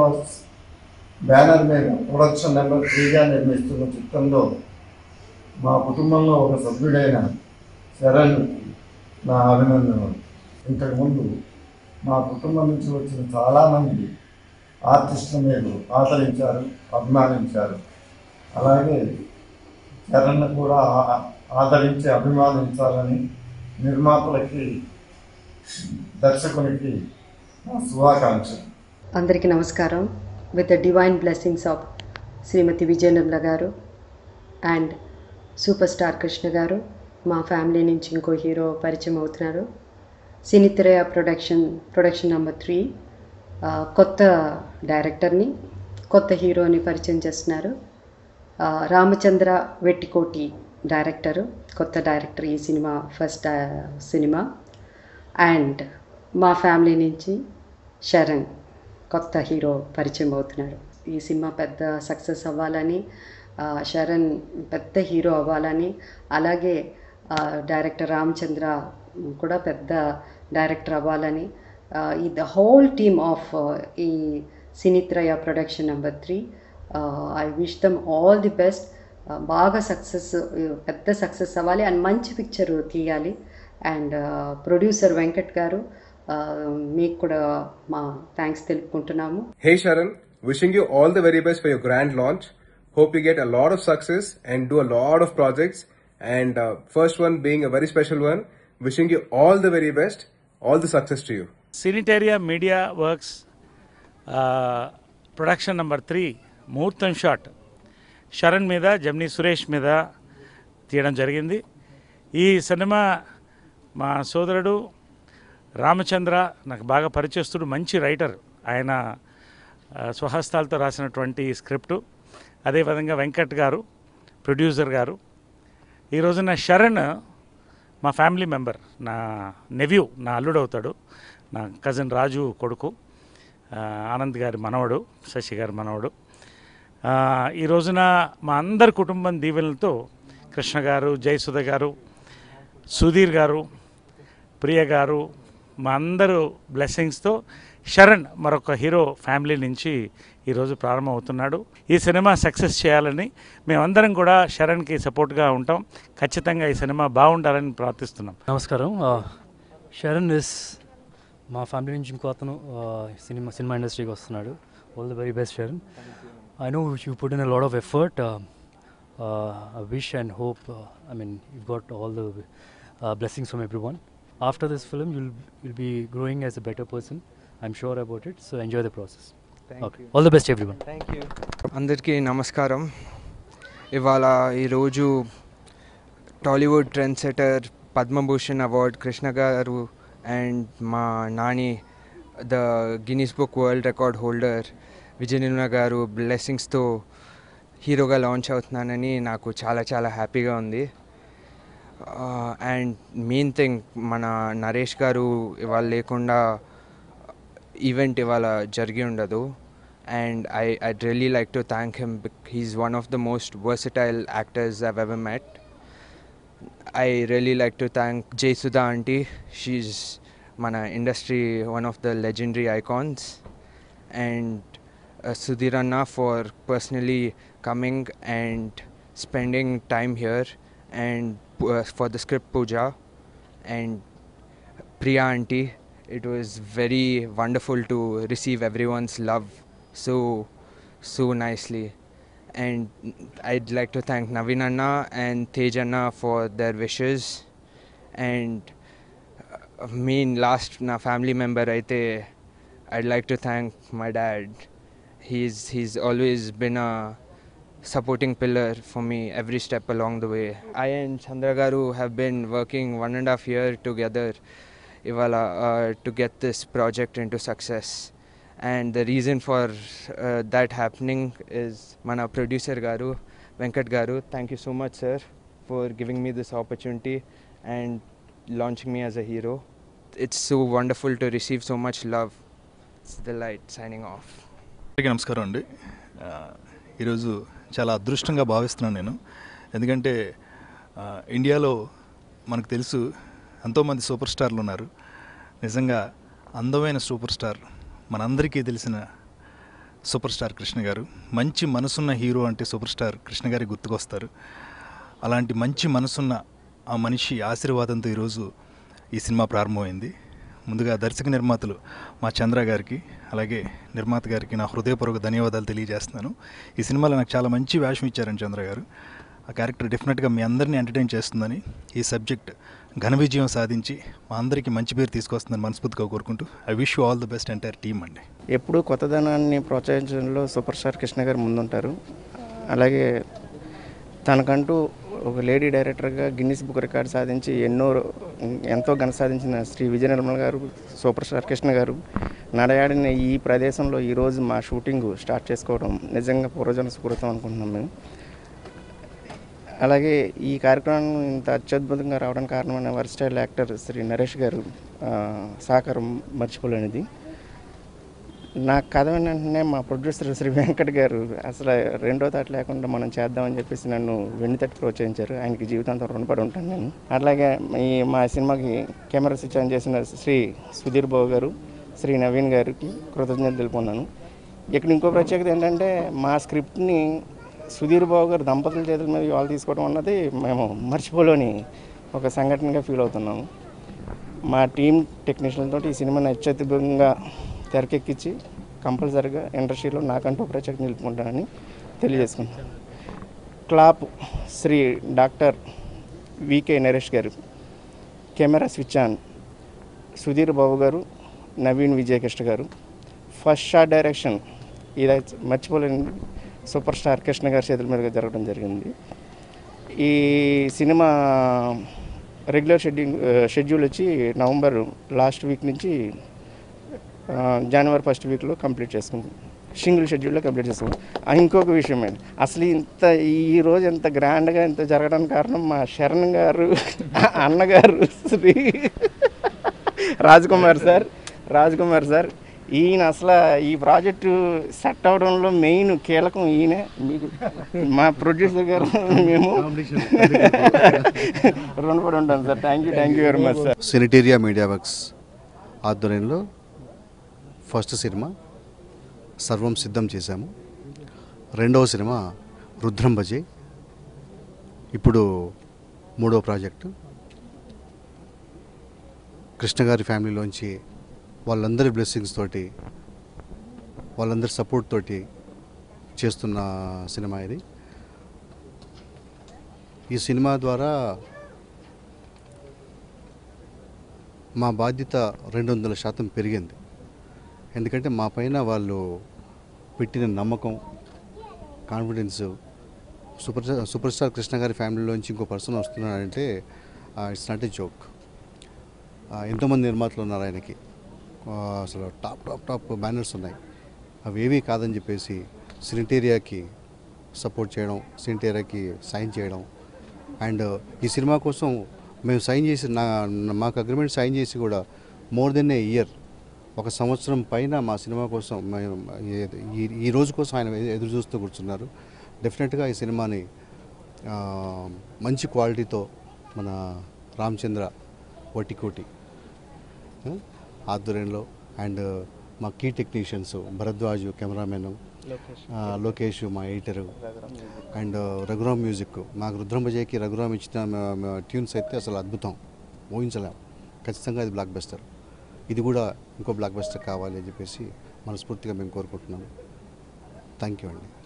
Works banner మీద production number త్రీగా నిర్మిస్తున్న చిత్రంలో మా కుటుంబంలో ఒక సభ్యుడైన శరణ్ నా అభినందనలు ఇంతకుముందు మా కుటుంబం నుంచి వచ్చిన చాలామంది ఆర్టిస్టుల మీరు ఆదరించారు అభిమానించారు అలాగే చరణ్ కూడా ఆ- ఆదరించి అభిమానించాలని నిర్మాతలకి దర్శకునికి నా శుభాకాంక్షలు అందరికీ నమస్కారం with the divine blessings of Shrimati Vijaya Nirmala garu and super star Krishna గారు మా ఫ్యామిలీ నుంచి ఇంకో హీరో పరిచయం అవుతున్నారు సినిత్రయ ప్రొడక్షన్ ప్రొడక్షన్ నెంబర్ త్రీ కొత్త డైరెక్టర్ని కొత్త హీరోని పరిచయం చేస్తున్నారు ఆ, రామచంద్ర వెట్టికోటి డైరెక్టరు కొత్త డైరెక్టర్ ఈ సినిమా ఫస్ట్ సినిమా అండ్ మా ఫ్యామిలీ నుంచి శరణ్ కొత్త హీరో పరిచయం అవుతున్నాడు ఈ సినిమా పెద్ద సక్సెస్ అవ్వాలని ఆ, శరణ్ పెద్ద హీరో అవ్వాలని అలాగే ఆ, డైరెక్టర్ రామచంద్ర కూడా పెద్ద డైరెక్టర్ అవ్వాలని ఆ, ఈ ద హోల్ టీమ్ ఆఫ్ ఈ సినిత్రయ production number three I wish them all the best బాగా సక్సెస్ పెద్ద సక్సెస్ అవ్వాలి అండ్ మంచి పిక్చర్ తీయాలి అండ్ ప్రొడ్యూసర్ వెంకట్ గారు ఆ, మీకు కూడా మా థ్యాంక్స్ తెలుపుకుంటున్నాము Hey Sharan, wishing you all the very best for your grand launch. Hope you get a lot of success and do a lot of projects. And uh, first one being a very special one, wishing you all the very best, all the success to you. సినిటేరియా media works production number three ముహూర్తం shot Sharan మీద జమ్ని సురేష్ మీద తీయడం జరిగింది ఈ cinema మా సోదరుడు రామచంద్ర నాకు బాగా పరిచయస్తుడు మంచి రైటర్ ఆయన ఆ, స్వహస్తాలతో రాసినటువంటి స్క్రిప్టు అదేవిధంగా వెంకట్ గారు ప్రొడ్యూసర్ గారు ఈ రోజున శరణ్ మా ఫ్యామిలీ మెంబర్ నా నెవ్యూ నా అల్లుడు అవుతాడు నా కజిన్ రాజు కొడుకు ఆ, ఆనంద్ గారి మనవడు శశి గారి మనవడు ఆ, ఈ రోజున మా అందరి కుటుంబం దీవెనలతో కృష్ణ గారు జయసుధ గారు సుధీర్ గారు ప్రియ గారు మా అందరూ బ్లెస్సింగ్స్తో శరణ్ మరొక హీరో ఫ్యామిలీ నుంచి ఈరోజు ప్రారంభమవుతున్నాడు ఈ సినిమా సక్సెస్ చేయాలని మేమందరం కూడా శరణ్కి సపోర్ట్గా ఉంటాం ఖచ్చితంగా ఈ సినిమా బాగుండాలని ప్రార్థిస్తున్నాం నమస్కారం షరణ్ ఇస్ మా ఫ్యామిలీ నుంచి ఇంకో అతను uh, సినిమా సినిమా ఇండస్ట్రీకి వస్తున్నాడు all the very best Sharan I know you put in a lot of effort wish and hope I mean you got all the blessings from everyone after this film you'll will be growing as a better person I'm sure about it so enjoy the process okay all the best everyone అందరికీ నమస్కారం ఇవాళ ఈరోజు Tollywood trend setter Padma Bhushan award Krishna garu and మా Nani the Guinness book world record holder Vijaya Nirmala garu బ్లెస్సింగ్స్తో హీరోగా launch అవుతున్నానని నాకు చాలా చాలా హ్యాపీగా ఉంది అండ్ మెయిన్ థింగ్ మన నరేష్ గారు ఇవాళ లేకుండా ఈవెంట్ ఇవాళ జరిగి ఉండదు and I, I'd really like to thank him. bec- He's one of the most versatile actors I've ever met. I really like to thank Jay Sudha auntie. She's mana industry one of the legendary icons, and uh, Sudhir Anna for personally coming and spending time here, and uh, for the script puja, and Priya auntie. It was very wonderful to receive everyone's love so so nicely. And I'd like to thank Naveen Anna and Tej Anna for their wishes. And uh, main last na family member aite I'd like to thank my dad. He's he's always been a supporting pillar for me every step along the way. I and Chandra Garu have been working one and a half year together Ivala, uh, to get this project into success. And the reason for uh, that happening is mana producer Garu, Venkat Garu. Thank you so much, sir, for giving me this opportunity and launching me as a hero. It's so wonderful to receive so much love. It's the light signing off. అందరికీ నమస్కారం అండి ఆ, ఈరోజు చాలా అదృష్టంగా భావిస్తున్నాను నేను ఎందుకంటే ఆ, ఇండియాలో మనకు తెలుసు ఎంతోమంది సూపర్ స్టార్లు ఉన్నారు నిజంగా అందమైన సూపర్ స్టార్ మనందరికీ తెలిసిన సూపర్ స్టార్ కృష్ణ గారు మంచి మనసున్న హీరో అంటే సూపర్ స్టార్ కృష్ణ గారి గుర్తుకొస్తారు అలాంటి మంచి మనసున్న ఆ మనిషి ఆశీర్వాదంతో ఈరోజు ఈ సినిమా ప్రారంభమైంది ముందుగా దర్శక నిర్మాతలు మా చంద్ర గారికి అలాగే నిర్మాత గారికి నా హృదయపూర్వక ధన్యవాదాలు తెలియజేస్తున్నాను ఈ సినిమాలో నాకు చాలా మంచి వేషం ఇచ్చారని చంద్ర గారు ఆ క్యారెక్టర్ డెఫినెట్గా మీ అందరినీ ఎంటర్టైన్ చేస్తుందని ఈ సబ్జెక్ట్ ఘన విజయం సాధించి మా అందరికీ మంచి పేరు తీసుకొస్తుందని మనస్ఫూర్తిగా కోరుకుంటూ I wish you all the best entire team అండి ఎప్పుడూ కొత్తదనాన్ని ప్రోత్సహించడంలో సూపర్ స్టార్ కృష్ణ గారు ముందుంటారు అలాగే తనకంటూ ఒక లేడీ డైరెక్టర్గా గిన్నిస్ బుక్ రికార్డ్ సాధించి ఎన్నో ఎంతో ఘన సాధించిన శ్రీ విజయ నిర్మల గారు సూపర్ స్టార్ కృష్ణ గారు నడయాడిన ఈ ప్రదేశంలో ఈరోజు మా షూటింగ్ స్టార్ట్ చేసుకోవడం నిజంగా పూర్వజన సుకృతం అనుకుంటున్నాం మేము అలాగే ఈ కార్యక్రమం ఇంత అత్యద్భుతంగా రావడానికి కారణమైన వర్స్టైల్ యాక్టర్ శ్రీ నరేష్ గారు ఆ, సహకారం మర్చిపోలేనిది నా కథ వెంటనే మా ప్రొడ్యూసర్ శ్రీ వెంకట్ గారు అసలు రెండో తాట లేకుండా మనం చేద్దామని చెప్పేసి నన్ను వెన్ను తట్టి ప్రోత్సహించారు ఆయనకి జీవితాంతం రుణపడి ఉంటాను నేను అట్లాగే ఈ మా సినిమాకి కెమెరా స్విచ్ ఆన్ చేసిన శ్రీ సుధీర్ బాబు గారు శ్రీ నవీన్ గారికి కృతజ్ఞతలు తెలుపుకున్నాను ఇక్కడ ఇంకో ప్రత్యేకత ఏంటంటే మా స్క్రిప్ట్ని సుధీర్ బాబు గారు దంపతుల చేతుల మీద వాళ్ళు తీసుకోవడం అన్నది మేము మర్చిపోలేని ఒక సంఘటనగా ఫీల్ అవుతున్నాము మా టీం టెక్నీషియన్లతో ఈ సినిమాని అత్యద్భుతంగా తెరకెక్కించి కంపల్సరీగా ఇండస్ట్రీలో నాకంటూ ప్రత్యేకత నిలుపుకుంటానని తెలియజేసుకుంటాను clap Shri doctor V K Naresh garu camera switch on Sudheer Babu garu Naveen Vijayakrishna గారు ఫస్ట్ షాట్ డైరెక్షన్ ఇది మర్చిపోలేని సూపర్ స్టార్ కృష్ణ గారి చేతుల మీదుగా జరగడం జరిగింది ఈ సినిమా రెగ్యులర్ షెడ్యూల్ షెడ్యూల్ వచ్చి నవంబర్ లాస్ట్ వీక్ నుంచి ఆ, జనవరి ఫస్ట్ వీక్లో కంప్లీట్ చేసుకుంటాం సింగిల్ షెడ్యూల్లో కంప్లీట్ చేసుకుంటాం ఆ, ఇంకొక విషయం ఏంటి అసలు ఇంత ఈ రోజు ఇంత గ్రాండ్గా ఇంత జరగడానికి కారణం మా శరణ్ గారు అన్నగారు శ్రీ రాజ్ కుమార్ సార్ రాజ్ కుమార్ సార్ ఈయన అసలు ఈ ప్రాజెక్టు సెట్ అవడంలో మెయిన్ కీలకం ఈయన మీకు మా ప్రొడ్యూసర్ గారు మేము రుణపడి ఉంటాం sir thank you thank you very much sir Cinetaria media works ఆధ్వర్యంలో ఫస్ట్ సినిమా సర్వం సిద్ధం చేశాము రెండవ సినిమా రుద్రం భజే ఇప్పుడు మూడో ప్రాజెక్టు కృష్ణ గారి ఫ్యామిలీలోంచి వాళ్ళందరి బ్లెస్సింగ్స్ తోటి వాళ్ళందరి సపోర్ట్ తోటి చేస్తున్న సినిమా ఇది ఈ సినిమా ద్వారా మా బాధ్యత రెండు వందల శాతం పెరిగింది ఎందుకంటే మా పైన వాళ్ళు పెట్టిన నమ్మకం confidence super star super star Krishna గారి ఫ్యామిలీలోంచి ఇంకో పర్సన్ వస్తున్నాడంటే ఇట్స్ నాట్ ఏ జోక్ ఎంతోమంది నిర్మాతలు ఉన్నారు ఆయనకి ఆ, అసలు టాప్ టాప్ టాప్ బ్యానర్స్ ఉన్నాయి అవి ఏవీ కాదని చెప్పేసి సినిటేరియాకి సపోర్ట్ చేయడం సినిటేరియాకి సైన్ చేయడం అండ్ ఈ సినిమా కోసం మేము సైన్ చేసి నా మాకు అగ్రిమెంట్ సైన్ చేసి కూడా మోర్ దెన్ ఏ ఇయర్ ఒక సంవత్సరం పైన మా సినిమా కోసం మేము ఈ- ఈ ఈ రోజు కోసం ఆయన ఎదురు చూస్తూ కూర్చున్నారు డెఫినెట్గా ఈ సినిమాని ఆ, మంచి క్వాలిటీతో మన రామచంద్ర వటికోటి ఆ, ఆధ్వర్యంలో అండ్ మా key technicians Bharadwaj cameraman Lokesh మా ఎడిటరు అండ్ రఘురామ్ మ్యూజిక్ మాకు రుద్రం విజయ్కి రఘురామ్ ఇచ్చిన మ- మ- ట్యూన్స్ అయితే అసలు అద్భుతం ఊహించలేం ఖచ్చితంగా ఇది బ్లాక్ బస్టర్ ఇది కూడా ఇంకో బ్లాక్ బస్టర్ కావాలి అని చెప్పేసి మనస్ఫూర్తిగా మేము కోరుకుంటున్నాము థ్యాంక్ యూ అండి